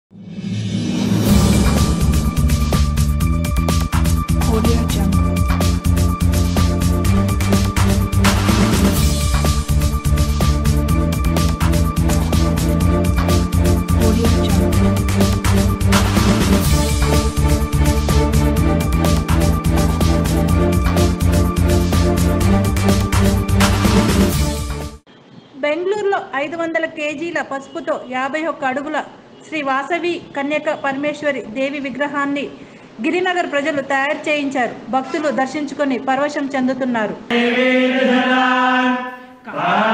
Audio Jungle. Audio Jungle. బెంగళూరులో ఐదు వందల కేజీల పసుపుతో యాభై ఒక్క అడుగుల శ్రీ వాసవి కన్యక పరమేశ్వరి దేవి విగ్రహాన్ని గిరినగర్ ప్రజలు తయారు చేయించారు భక్తులు దర్శించుకొని పరవశం చెందుతున్నారు కాళ